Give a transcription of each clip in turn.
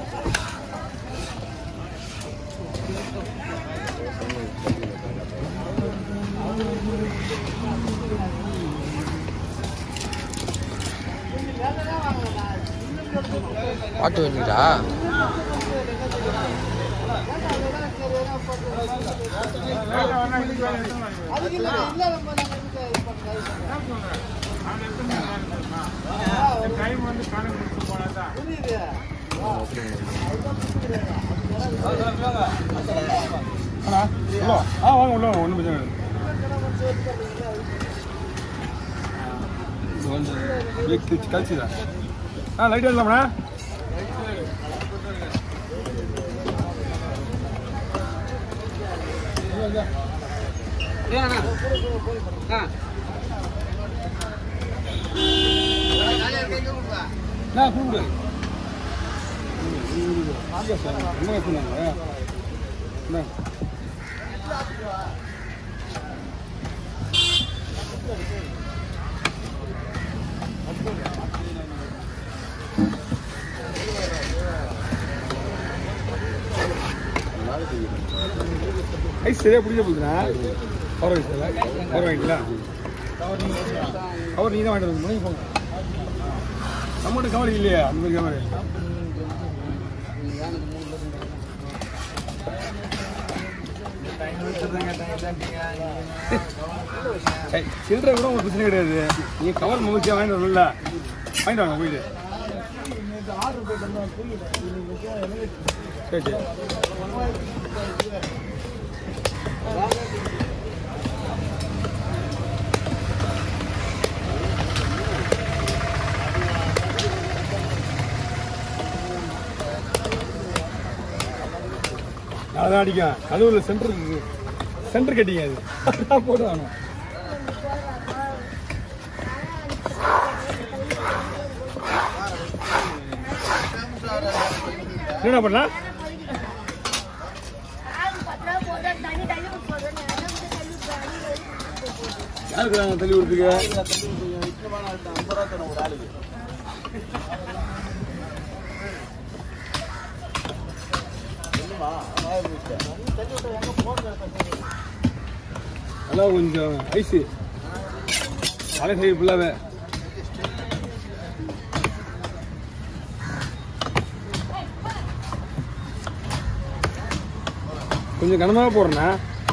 பாட்டு வேணுங்களா அண்ணா உள்ள வா. ஆ வாங்க உள்ள வாங்க ஒன்றும் பிரச்சனை இல்லை கொஞ்சம் பிரேக் திருச்சி கழிச்சுதா ஆ லைட் எடுக்கலாம்ண்ணா நான் கூப்பிடு என்ன சொன்னாங்க என்ன ஐஸ் சரியா பிடிச்ச போகுதுண்ணா கவர் ஐஸ் கவர் வாங்கிங்களா கவர் நீ தான் வாங்கிட்டு வந்து முன்னாடி போங்க நம்மகிட்ட கவர் இல்லையா அந்த மாதிரி கவர் ஏய், சில்லறை கூட உங்களுக்கு பிரச்சனை கிடையாது நீங்க கவர் முகச்சியா வாங்கிட்டு வரல வாங்கிட்டு வாங்க போயிட்டு சரி சரி அதான் அடிக்கும் அதுவும் சென்டர் சென்டர் கட்டிங்க அது அதான் போடுவாங்க என்ன பண்ணலாம் யாருக்கு நாங்கள் தள்ளி கொடுத்துக்க அதான் கொஞ்சம் ஐஸு மழை சைடு ஃபுல்லாகவே கொஞ்சம் கனமாக போடுறேண்ணா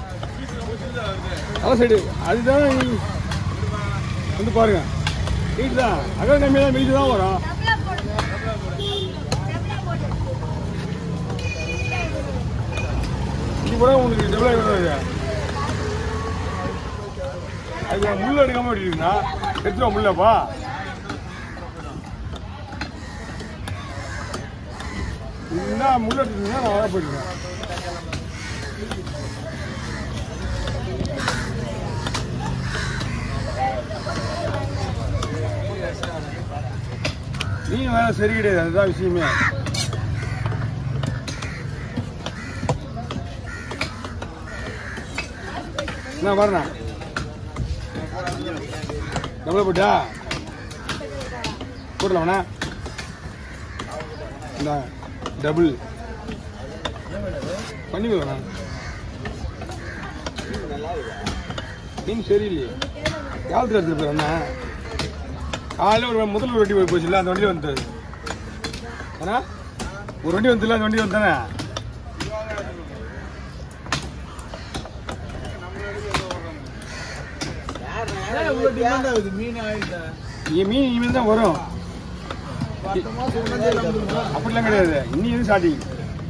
மலை சைடு அதுதான் நீ- வந்து பாருங்க வீட்டு தான் அகல் கம்மி தான் மிதிச்சு தான் வரும் இது கூட உங்களுக்கு டெவலப் வருது அது முள்ள எடுக்காம விட்டுருக்கா எடுத்துருவா முள்ளப்பா என்ன முள்ள எடுத்துருந்தா நான் வர போயிருக்கேன் நீ வேற சரி கிடையாது அதுதான் விஷயமே என்ன வரண்ணா எவ்வளோ போட்டா போடலாம்ண்ணா இந்த டபுள் பண்ணி வேணா மீன் சரியில்லையே யாழ்த்து எடுத்துட்டு போயிடண்ணா காலையில் ஒரு முதல்ல ஒரு வண்டி போய் போச்சுல்ல அந்த வண்டியில் வந்தது ஏன்னா ஒரு வண்டி வந்துல அந்த வண்டி வந்தானே நீ மீன் இனிமேல் தான் வரும் அப்படிலாம் கிடையாது இன்னி எது ஸ்டார்டிங்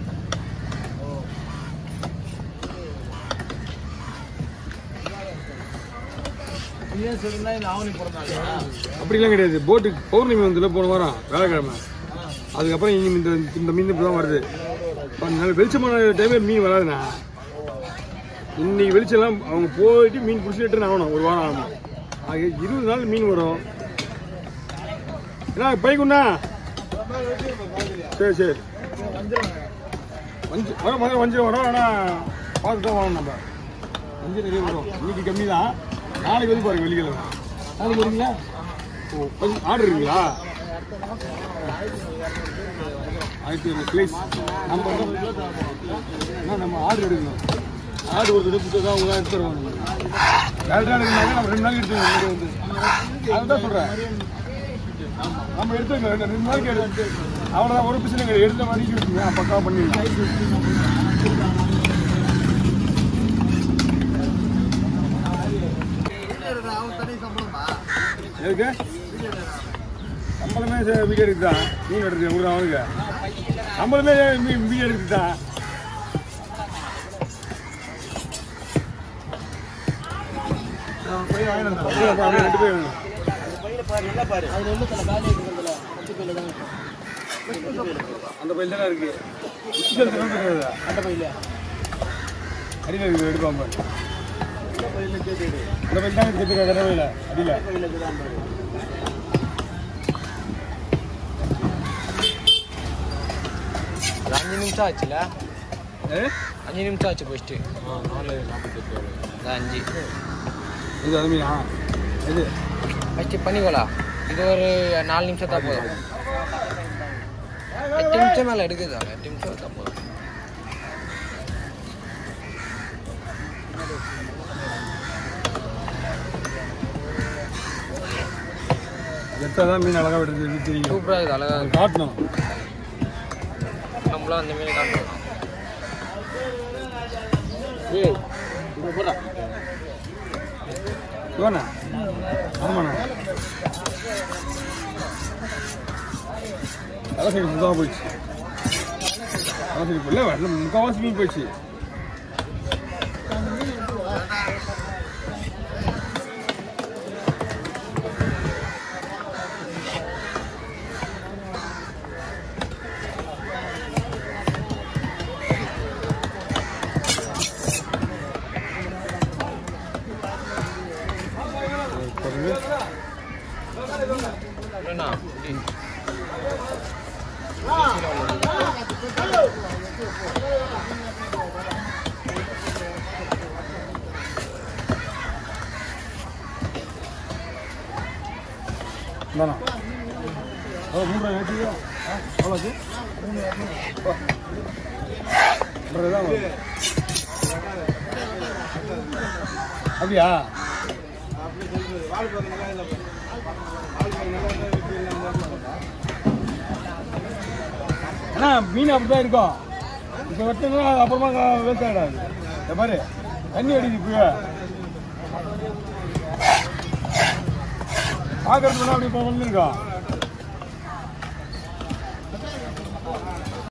அப்படிலாம் கிடையாது போட்டு பௌர்ணமி வந்துல போன வாரம் வேலைக்கிழமை அதுக்கப்புறம் இனி இந்த இந்த மீன் இப்போ தான் வருது நல்ல வெளிச்சமான டைமே மீன் வராதுண்ணா இன்னைக்கு வெளிச்சம்லாம் அவங்க போயிட்டு மீன் பிடிச்சி ரிட்டர்ன் ஆகணும் ஒரு வாரம் ஆகணும் ஆக இருபது நாள் மீன் வரும் என்ன பைக்குண்ணா சரி சரி வஞ்சி வர முதல்ல வஞ்சிரம் வரும் ஆனால் பார்த்து தான் வாங்கணும் நம்ம வஞ்சி நிறைய வரும் இன்னைக்கு கம்மி தான் நாளைக்கு வந்து பாருங்க வெள்ளிக்கிழமை நாளைக்கு வரீங்களா ஓ கொஞ்சம் ஆர்டர் இருக்குங்களா ஆயிரத்தி ஒரு ஸ்லைஸ் நம்ம வந்து அண்ணா, நம்ம ஆர்டர் எடுக்கணும் ஆர்டர் ஒரு எடுத்து தான் அவங்க எடுத்து தருவாங்க டேரக்டாக எடுக்கணும் நம்ம ரெண்டு நாளைக்கு எடுத்து வந்து வந்து அதுதான் சொல்கிறேன் நம்ம எடுத்துக்கணும் ரெண்டு ரெண்டு நாளைக்கு எடுத்து அவ்வளோதான் ஒரு பிரச்சனை கிடையாது எடுத்த மாதிரி இருக்குங்க பக்கா பண்ணிடலாம் எதுக்கு சம்பளமே சே- வீடியோ எடுத்து தான் மீன் எடுத்து கொடுக்குறோம் அவனுக்கு சம்பளமே மீ- வீடியோ எடுத்து தான் அப்படியே ரெண்டு பேர் வேணும். அந்த பையில தானே இருக்கு உச்சிதல் திறந்து கிடையாதா? அடியில இருக்கு எடுப்பான் பாரு அந்த பையில தான் இருக்கு கடவையில் அடியில அது அஞ்சு நிமிஷம் ஆச்சுல ஏ? அஞ்சு நிமிஷம் ஆச்சு போயிட்டு அது அஞ்சு இது அது மீனா இது ஃபஸ்ட்டு பண்ணிக்கோலா இது ஒரு நாலு நிமிஷம் தான் போதும் எட்டு நிமிஷம் மேலே எடுக்குதா எட்டு நிமிஷம் தான் போதும் எடுத்தால் தான் மீன் அழகாக விடுறது தெரியும் சூப்பராக இருக்குது அழகாக அது காட்டணும் நம்மளும் அந்த மீன் காட்டுவோம் இவனா ஆமாண்ணா தலை சைடு சுத்தமாக போயிடுச்சு தலை சைடு இல்லை வரல முக்கால்வாசி மீன் போயிடுச்சு பாருங்க இல்லைண்ணா இந்தாண்ணா எவ்வளோ மூணு ரூபாய் ஆச்சு எவ்வளோ ஆச்சு பா. மூணு தான் வரும். அப்படியா அண்ணா மீன் அப்படிதான் இருக்கும் இப்போ வெட்டினா அப்புறமா வேஸ்ட் ஆகிடாது இந்த மாதிரி தண்ணி அடிக்குது இப்போ பார்க்கறதுனா அப்படி இப்போ வந்துருக்கோம்